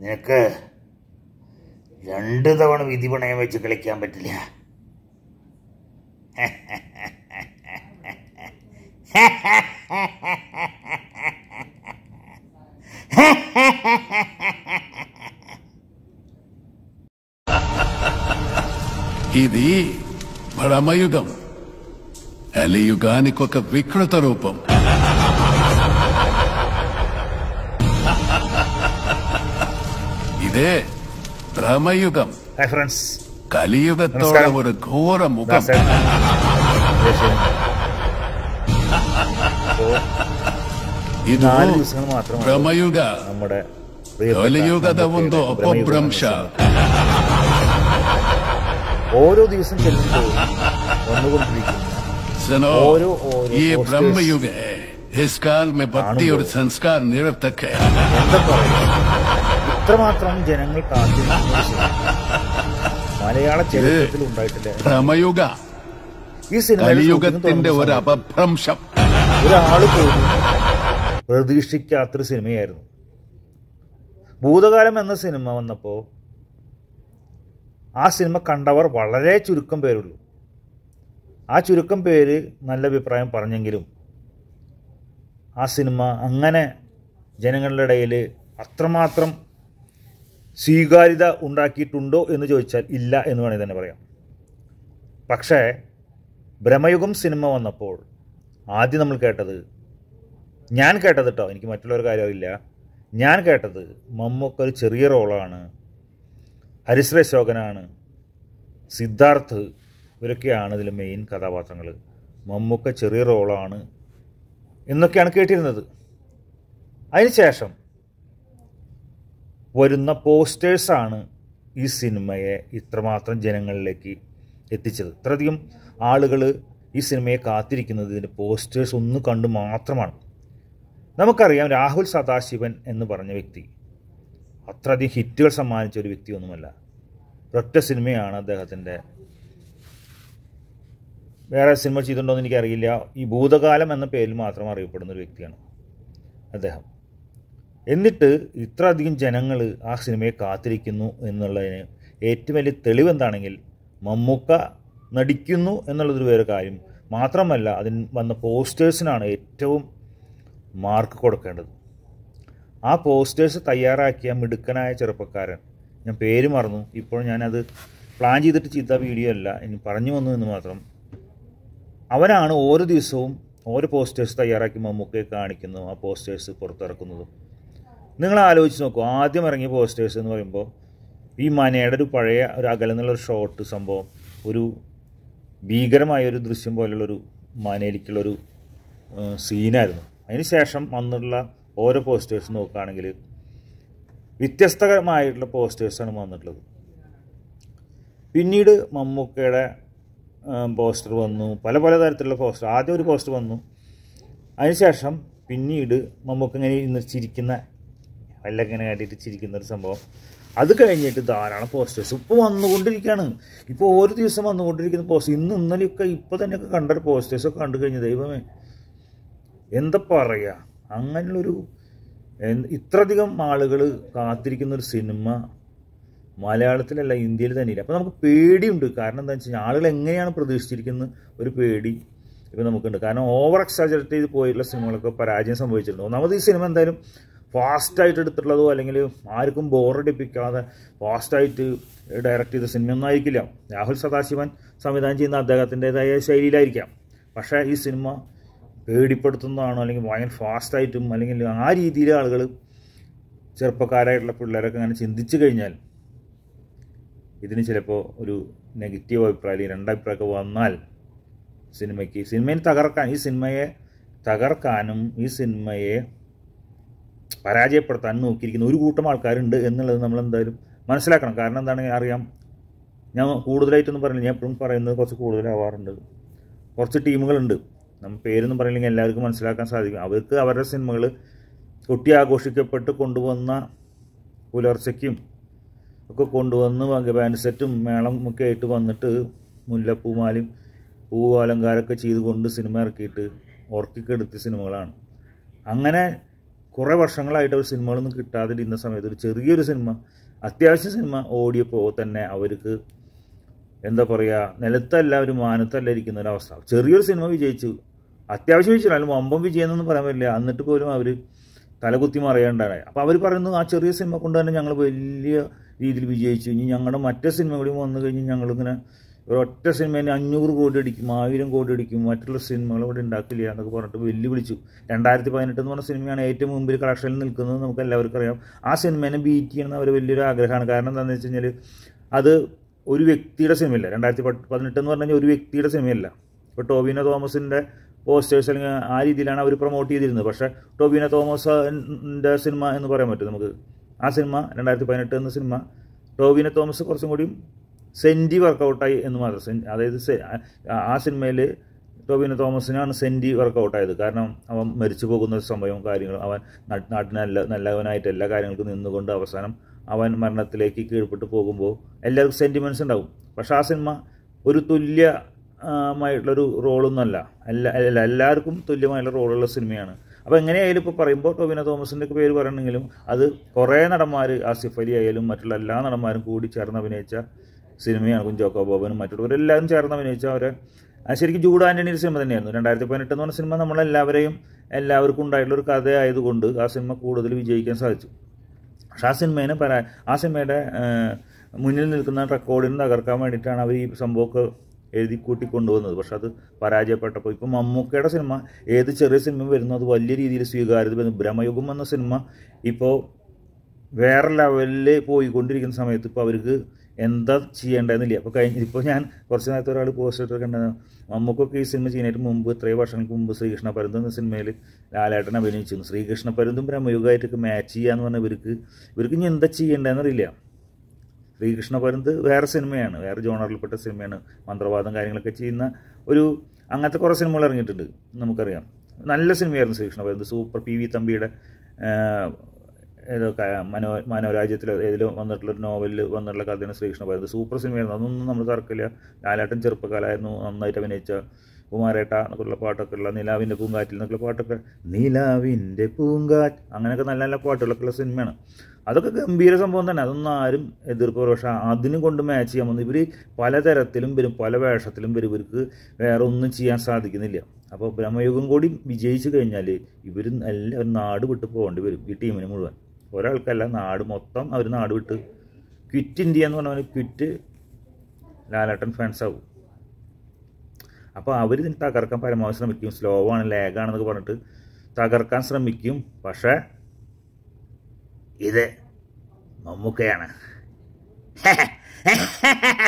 നിനക്ക് രണ്ട് തവണ വിധി പണയം വെച്ച് കളിക്കാൻ പറ്റില്ല ఇది భ్రమయుగం కలియుగానికొక వికృత రూపం ఇదే భ్రమయుగం ഹായ് ഫ്രണ്ട്സ് కలియుగത്തോടെ നമസ്കാരം. ഒരു ഘോര മുഖം ദാസൻ. ദേശീയൻ. അപ്പോ ಇದು നാല് ദിവസങ്ങൾ മാത്രമാണ് ಭ್ರಮಯುಗ നമ്മുടെ പ്രിയപ്പെട്ട ಕಲಿಯುಗದ ಒಂದು നമ്മുടെ ಅಪಭ್ರಂಶ ഓരോ ദിവസം ചെല്ലുമ്പോൾ വന്നുകൊണ്ടിരിക്കുന്ന सुनो ഓരോ ഓരോ ये posters. ब्रह्म युग है इस काल में भक्ति और കാണുമ്പോൾ संस्कार निरर्थक है എന്താ പറയുക ഇത്രമാത്രം ജനങ്ങൾ കാത്തിരിക്കുന്ന ഒരു സിനിമ മലയാള ചരിത്രത്തിൽ ഉണ്ടായിട്ടില്ല ഭ്രമയുഗ ഈ സിനിമ കലിയുഗത്തിന്റെ ഒരു അപഭ്രംശം ഒരാള് പോലും പ്രതീക്ഷിക്കാത്തൊരു സിനിമയായിരുന്നു ഭൂതകാലം എന്ന സിനിമ വന്നപ്പോൾ ആ സിനിമ കണ്ടവർ വളരെ ചുരുക്കം പേരുള്ളൂ ആ ചുരുക്കം പേര് നല്ല അഭിപ്രായം പറഞ്ഞെങ്കിലും ആ സിനിമ അങ്ങനെ ജനങ്ങളുടെ ഇടയിൽ അത്രമാത്രം സ്വീകാര്യത ഉണ്ടാക്കിയിട്ടുണ്ടോ എന്ന് ചോദിച്ചാൽ ഇല്ല എന്ന് വേണമെങ്കിൽ തന്നെ പറയാം പക്ഷേ ഭ്രമയുഗം സിനിമ വന്നപ്പോൾ ആദ്യം നമ്മൾ കേട്ടത് ഞാൻ കേട്ടത് കേട്ടോ എനിക്ക് മറ്റുള്ളവർ കാര്യമില്ല ഞാൻ കേട്ടത് മമ്മൂക്ക ഒരു ചെറിയ റോളാണ് ഹരിശ്ര അശോകനാണ് സിദ്ധാർത്ഥ് ഇവരൊക്കെയാണ് ഇതിൽ മെയിൻ കഥാപാത്രങ്ങൾ മമ്മൂക്ക ചെറിയ റോളാണ് എന്നൊക്കെയാണ് കേട്ടിരുന്നത് അതിനുശേഷം വരുന്ന പോസ്റ്റേഴ്സാണ് ഈ സിനിമയെ ഇത്രമാത്രം ജനങ്ങളിലേക്ക് എത്തിച്ചത് ഇത്രയധികം ആളുകൾ ഈ സിനിമയെ കാത്തിരിക്കുന്നത് ഇതിൻ്റെ പോസ്റ്റേഴ്സ് ഒന്ന് കണ്ട് മാത്രമാണ് നമുക്കറിയാം രാഹുൽ സദാശിവൻ എന്ന് പറഞ്ഞ വ്യക്തി അത്രയധികം ഹിറ്റുകൾ സമ്മാനിച്ച ഒരു വ്യക്തിയൊന്നുമല്ല ഒറ്റ സിനിമയാണ് അദ്ദേഹത്തിൻ്റെ വേറെ സിനിമ ചെയ്തിട്ടുണ്ടോ എന്ന് എനിക്കറിയില്ല ഈ ഭൂതകാലം എന്ന പേരിൽ മാത്രം അറിയപ്പെടുന്ന ഒരു വ്യക്തിയാണ് അദ്ദേഹം എന്നിട്ട് ഇത്ര അധികം ജനങ്ങൾ ആ സിനിമയെ കാത്തിരിക്കുന്നു എന്നുള്ളതിന് ഏറ്റവും വലിയ തെളിവ് എന്താണെങ്കിൽ മമ്മൂക്ക നടിക്കുന്നു എന്നുള്ളതൊരു വേറെ കാര്യം മാത്രമല്ല അതിന് വന്ന പോസ്റ്റേഴ്സിനാണ് ഏറ്റവും മാർക്ക് കൊടുക്കേണ്ടത് ആ പോസ്റ്റേഴ്സ് തയ്യാറാക്കിയ മിടുക്കനായ ചെറുപ്പക്കാരൻ ഞാൻ പേര് മറന്നു ഇപ്പോൾ ഞാനത് പ്ലാൻ ചെയ്തിട്ട് ചെയ്ത വീഡിയോ അല്ല ഇനി പറഞ്ഞു വന്നു എന്ന് മാത്രം അവനാണ് ഓരോ ദിവസവും ഓരോ പോസ്റ്റേഴ്സ് തയ്യാറാക്കി മമ്മൂക്കയെ കാണിക്കുന്നതും ആ പോസ്റ്റേഴ്സ് പുറത്തിറക്കുന്നതും നിങ്ങൾ ആലോചിച്ച് നോക്കൂ ആദ്യം ഇറങ്ങിയ പോസ്റ്റേഴ്സ് എന്ന് പറയുമ്പോൾ ഈ മനയുടെ ഒരു പഴയ ഒരു അകലെന്നുള്ള ഒരു ഷോട്ട് സംഭവം ഒരു ഭീകരമായ ഒരു ദൃശ്യം പോലുള്ളൊരു മനയിലേക്കുള്ളൊരു ഏഹ്, സീനായിരുന്നു അതിന് ശേഷം വന്നിട്ടുള്ള ഓരോ പോസ്റ്റേഴ്സ് നോക്കുകയാണെങ്കിൽ വ്യത്യസ്തകരമായിട്ടുള്ള പോസ്റ്റേഴ്സാണ് വന്നിട്ടുള്ളത് പിന്നീട് മമ്മൂക്കയുടെ പോസ്റ്റർ വന്നു പല പല തരത്തിലുള്ള പോസ്റ്റർ ആദ്യം ഒരു പോസ്റ്റർ വന്നു അതിനുശേഷം പിന്നീട് മമ്മൂക്ക ഇങ്ങനെ ഇന്ന് ചിരിക്കുന്ന എല്ലാം ഇങ്ങനെ കാട്ടിയിട്ട് ചിരിക്കുന്ന ഒരു സംഭവം അത് കഴിഞ്ഞിട്ട് ധാരാളം പോസ്റ്റേഴ്സ് ഇപ്പോൾ വന്നുകൊണ്ടിരിക്കുകയാണ് ഇപ്പോൾ ഓരോ ദിവസം വന്നുകൊണ്ടിരിക്കുന്ന പോസ്റ്റർ ഇന്ന് ഇന്നലെയൊക്കെ ഇപ്പോൾ തന്നെയൊക്കെ കണ്ട പോസ്റ്റേഴ്സൊക്കെ കണ്ടു കഴിഞ്ഞു ദൈവമേ എന്താ പറയുക അങ്ങനെയുള്ളൊരു എന്ത് ഇത്രയധികം ആളുകൾ കാത്തിരിക്കുന്ന ഒരു സിനിമ മലയാളത്തിലല്ല ഇന്ത്യയിൽ തന്നെ ഇല്ല അപ്പോൾ നമുക്ക് പേടിയുണ്ട് കാരണം എന്താണെന്ന് വെച്ച് കഴിഞ്ഞാൽ ആളുകൾ എങ്ങനെയാണ് പ്രതീക്ഷിച്ചിരിക്കുന്ന ഒരു പേടി ഇപ്പോൾ നമുക്കുണ്ട് കാരണം ഓവർ എക്സാജറേറ്റ് ചെയ്ത് പോയിട്ടുള്ള സിനിമകളൊക്കെ പരാജയം സംഭവിച്ചിട്ടുണ്ട് ഒന്നാമത് ഈ സിനിമ എന്തായാലും ഫാസ്റ്റായിട്ട് എടുത്തിട്ടുള്ളതോ അല്ലെങ്കിൽ ആർക്കും ബോറടിപ്പിക്കാതെ ഫാസ്റ്റായിട്ട് ഡയറക്റ്റ് ചെയ്ത സിനിമയൊന്നും ആയിരിക്കില്ല രാഹുൽ സദാശിവൻ സംവിധാനം ചെയ്യുന്ന അദ്ദേഹത്തിൻ്റെതായ ശൈലിയിലായിരിക്കാം പക്ഷേ ഈ സിനിമ പേടിപ്പെടുത്തുന്നതാണോ അല്ലെങ്കിൽ ഭയങ്കര ഫാസ്റ്റായിട്ടും അല്ലെങ്കിൽ ആ രീതിയിൽ ആളുകൾ ചെറുപ്പക്കാരായിട്ടുള്ള പിള്ളേരൊക്കെ അങ്ങനെ ചിന്തിച്ചു കഴിഞ്ഞാൽ ഇതിന് ചിലപ്പോൾ ഒരു നെഗറ്റീവ് അഭിപ്രായം അല്ലെങ്കിൽ രണ്ടഭിപ്രായമൊക്കെ വന്നാൽ സിനിമയ്ക്ക് സിനിമയെ തകർക്കാൻ ഈ സിനിമയെ തകർക്കാനും ഈ സിനിമയെ പരാജയപ്പെടുത്താൻ നോക്കിയിരിക്കുന്ന ഒരു കൂട്ടം ആൾക്കാരുണ്ട് എന്നുള്ളത് നമ്മൾ എന്തായാലും മനസ്സിലാക്കണം കാരണം എന്താണ് അറിയാം ഞാൻ കൂടുതലായിട്ടൊന്നും പറയില്ല ഞാൻ എപ്പോഴും പറയുന്നത് കുറച്ച് കൂടുതലാവാറുണ്ട് കുറച്ച് ടീമുകളുണ്ട് നമ്മൾ പേരൊന്നും പറയില്ലെങ്കിൽ എല്ലാവർക്കും മനസ്സിലാക്കാൻ സാധിക്കും അവർക്ക് അവരുടെ സിനിമകൾ കൊട്ടി ആഘോഷിക്കപ്പെട്ട് കൊണ്ടുവന്ന പുലർച്ചയ്ക്കും ഒക്കെ കൊണ്ടുവന്ന് വക- ബാൻഡ് സെറ്റും മേളം ഒക്കെ ആയിട്ട് വന്നിട്ട് മുല്ലപ്പൂമാലും പൂവ് അലങ്കാരമൊക്കെ ചെയ്തുകൊണ്ട് സിനിമ ഇറക്കിയിട്ട് ഉറക്കിക്കെടുത്ത സിനിമകളാണ് അങ്ങനെ കുറേ വർഷങ്ങളായിട്ട് അവർ സിനിമകളൊന്നും കിട്ടാതിരുന്ന സമയത്ത് ഒരു ചെറിയൊരു സിനിമ അത്യാവശ്യം സിനിമ ഓടിയപ്പോൾ തന്നെ അവർക്ക് എന്താ പറയുക നിലത്തല്ല ഒരു മാനത്തല്ല ഇരിക്കുന്ന ഒരു അവസ്ഥ ചെറിയൊരു സിനിമ വിജയിച്ചു അത്യാവശ്യം വിജയിച്ചില്ല അതിൽ വമ്പം വിജയം എന്നൊന്നും പറയാൻ പറ്റില്ല എന്നിട്ട് പോലും അവർ തലകുത്തി മറിയേണ്ടതായി അപ്പോൾ അവർ പറയുന്നു ആ ചെറിയ സിനിമ കൊണ്ട് തന്നെ ഞങ്ങൾ വലിയ രീതിയിൽ വിജയിച്ചു ഇനി ഞങ്ങളുടെ മറ്റേ സിനിമ കൂടി വന്നു കഴിഞ്ഞ് ഞങ്ങളിങ്ങനെ ഒരൊറ്റ സിനിമേനെ അഞ്ഞൂറ് കോടി അടിക്കും ആയിരം കോടി അടിക്കും മറ്റുള്ള സിനിമകൾ ഇവിടെ ഉണ്ടാക്കില്ല എന്നൊക്കെ പറഞ്ഞിട്ട് വെല്ലുവിളിച്ചു രണ്ടായിരത്തി പതിനെട്ട് എന്ന് പറഞ്ഞ സിനിമയാണ് ഏറ്റവും മുമ്പിൽ കളക്ഷനിൽ നിൽക്കുന്നത് നമുക്ക് എല്ലാവർക്കും അറിയാം ആ സിനിമേനെ ബീറ്റ് ചെയ്യണമെന്ന് അവർ വലിയൊരു ആഗ്രഹമാണ് കാരണം എന്താണെന്ന് വെച്ച് കഴിഞ്ഞാൽ അത് ഒരു വ്യക്തിയുടെ സിനിമയല്ല രണ്ടായിരത്തി പതിനെട്ട് എന്ന് പറഞ്ഞു കഴിഞ്ഞാൽ ഒരു വ്യക്തിയുടെ സിനിമയല്ല ഇപ്പോൾ ടോവിനോ തോമസിൻ്റെ പോസ്റ്റേഴ്സ് അല്ലെങ്കിൽ ആ രീതിയിലാണ് അവർ പ്രൊമോട്ട് ചെയ്തിരുന്നത് പക്ഷേ ടോവിനോ തോമസിൻ്റെ സിനിമ എന്ന് പറയാൻ പറ്റും നമുക്ക് ആ സിനിമ രണ്ടായിരത്തി പതിനെട്ട് എന്ന സിനിമ ടോവിനോ തോമസ് കുറച്ചും കൂടി സെൻറ്റി വർക്കൗട്ടായി എന്ന് മാത്രം സെൻ- അതായത് സെ- ആ- ആ സിനിമയിൽ ടോവിനോ തോമസിനാണ് സെൻറ്റി വർക്കൗട്ടായത് കാരണം അവൻ മരിച്ചു പോകുന്ന ഒരു സമയവും കാര്യങ്ങളും അവൻ നാട്ട് നാട്ടിന് നല്ല നല്ലവനായിട്ട് എല്ലാ കാര്യങ്ങൾക്കും നിന്നുകൊണ്ട് അവസാനം അവൻ മരണത്തിലേക്ക് കീഴ്പ്പെട്ട് പോകുമ്പോൾ എല്ലാവർക്കും സെൻറ്റിമെൻറ്റ്സ് ഉണ്ടാവും പക്ഷേ ആ സിനിമ ഒരു തുല്യ ആ, മായിട്ടുള്ളൊരു റോളൊന്നുമല്ല എല്ലാ അല്ല എല്ലാവർക്കും തുല്യമായിട്ടുള്ള റോളുള്ള സിനിമയാണ് അപ്പോൾ എങ്ങനെയായാലും ഇപ്പോൾ പറയുമ്പോൾ ടോവിനോ തോമസിൻ്റെ ഒക്കെ പേര് പറയണമെങ്കിലും അത് കുറേ നടന്മാർ ആസിഫ് അലി ആയാലും മറ്റുള്ള എല്ലാ നടന്മാരും കൂടി ചേർന്ന് അഭിനയിച്ച സിനിമയാണ് കുഞ്ചോക്കോ ബോബനും മറ്റുള്ളവരെല്ലാവരും ചേർന്ന് അഭിനയിച്ച അവരെ അത് ശരിക്കും ജൂഡ് ആൻ്റണിയുടെ സിനിമ തന്നെയായിരുന്നു രണ്ടായിരത്തി പതിനെട്ട് എന്ന് പറഞ്ഞ സിനിമ നമ്മളെല്ലാവരെയും എല്ലാവർക്കും ഉണ്ടായിട്ടുള്ള ഒരു കഥയായതുകൊണ്ട് ആ സിനിമ കൂടുതൽ വിജയിക്കാൻ സാധിച്ചു പക്ഷെ ആ സിനിമേനെ പരാ ആ സിനിമയുടെ ആ, മുന്നിൽ നിൽക്കുന്ന റെക്കോർഡിന് തകർക്കാൻ വേണ്ടിയിട്ടാണ് അവർ ഈ സംഭവമൊക്കെ എഴുതി കൂട്ടി കൊണ്ടുവന്നത് പക്ഷെ അത് പരാജയപ്പെട്ടപ്പോൾ ഇപ്പം മമ്മൂക്കയുടെ സിനിമ ഏത് ചെറിയ സിനിമ വരുന്നു അത് വലിയ രീതിയിൽ സ്വീകാര്യത വരുന്നു ബ്രഹ്മയുഗം എന്ന സിനിമ ഇപ്പോൾ വേറെ ലെവലിൽ പോയിക്കൊണ്ടിരിക്കുന്ന സമയത്ത് ഇപ്പോൾ അവർക്ക് എന്താ ചെയ്യേണ്ടതെന്നില്ല അപ്പോൾ കഴിഞ്ഞ ഇപ്പോൾ ഞാൻ കുറച്ച് നേരത്തെ ഒരാൾ പോസ്റ്റ് ഇട്ട് കണ്ടത് മമ്മൂക്കൊക്കെ ഈ സിനിമ ചെയ്യുന്നതിന് മുമ്പ് ഇത്രയും വർഷങ്ങൾക്ക് മുമ്പ് ശ്രീകൃഷ്ണ പരുന്ത് എന്ന സിനിമയിൽ ലാലേട്ടൻ അഭിനയിച്ചിരുന്നു ശ്രീകൃഷ്ണ പരുന്തും ബ്രഹ്മയുഗമായിട്ടൊക്കെ മാച്ച് ചെയ്യാന്ന് പറഞ്ഞാൽ ഇവർക്ക് ഇവർക്ക് ഇനി എന്താ ചെയ്യേണ്ടതെന്നറിയില്ല ശ്രീകൃഷ്ണ പരുന്ത് വേറെ സിനിമയാണ് വേറെ ജോണറിൽപ്പെട്ട സിനിമയാണ് മന്ത്രവാദം കാര്യങ്ങളൊക്കെ ചെയ്യുന്ന ഒരു അങ്ങനത്തെ കുറേ സിനിമകൾ ഇറങ്ങിയിട്ടുണ്ട് നമുക്കറിയാം നല്ല സിനിമയായിരുന്നു ശ്രീകൃഷ്ണ പരുന്ത് സൂപ്പർ പി വി തമ്പിയുടെ ആ, ഏതോ ക- മനോ മനോരാജ്യത്തിലോ ഏതിലോ വന്നിട്ടുള്ള ഒരു നോവലിൽ വന്നിട്ടുള്ള കഥയാണ് ശ്രീകൃഷ്ണ പരുന്ത് സൂപ്പർ സിനിമയായിരുന്നു അതൊന്നും നമ്മൾ തർക്കില്ല ലാലേട്ടൻ ചെറുപ്പക്കാലായിരുന്നു നന്നായിട്ട് അഭിനയിച്ച കുമാരേട്ട എന്നൊക്കെയുള്ള പാട്ടൊക്കെ ഉള്ള നിലാവിൻ്റെ പൂങ്കാറ്റിൽ എന്നൊക്കെയുള്ള പാട്ടൊക്കെ നിലാവിൻ്റെ പൂങ്കാറ്റ് അങ്ങനെയൊക്കെ നല്ല നല്ല പാട്ടുകളൊക്കെ ഉള്ള സിനിമയാണ് അതൊക്കെ ഗംഭീര സംഭവം തന്നെ അതൊന്നും ആരും എതിർപ്പ് പക്ഷേ അതിനും കൊണ്ട് മാച്ച് ചെയ്യാൻ വന്നു ഇവർ പലതരത്തിലും വരും പല വേഷത്തിലും വരും ഇവർക്ക് വേറെ ഒന്നും ചെയ്യാൻ സാധിക്കുന്നില്ല അപ്പോൾ ബ്രഹ്മയുഗം കൂടി വിജയിച്ചു കഴിഞ്ഞാൽ ഇവർ എല്ലാവരും നാട് വിട്ട് പോകേണ്ടി വരും ഈ ടീമിന് മുഴുവൻ ഒരാൾക്കല്ല നാട് മൊത്തം അവർ നാട് വിട്ട് ക്വിറ്റ് ഇന്ത്യ എന്ന് പറഞ്ഞാൽ ക്വിറ്റ് ലാലേട്ടൻ ഫാൻസ് ആവും അപ്പോൾ അവർ ഇതിന് തകർക്കാൻ പരമാവധി ശ്രമിക്കും സ്ലോ ആണ് ലാഗാണെന്നൊക്കെ പറഞ്ഞിട്ട് തകർക്കാൻ ശ്രമിക്കും പക്ഷേ ഇത് മമ്മൂക്കയാണ്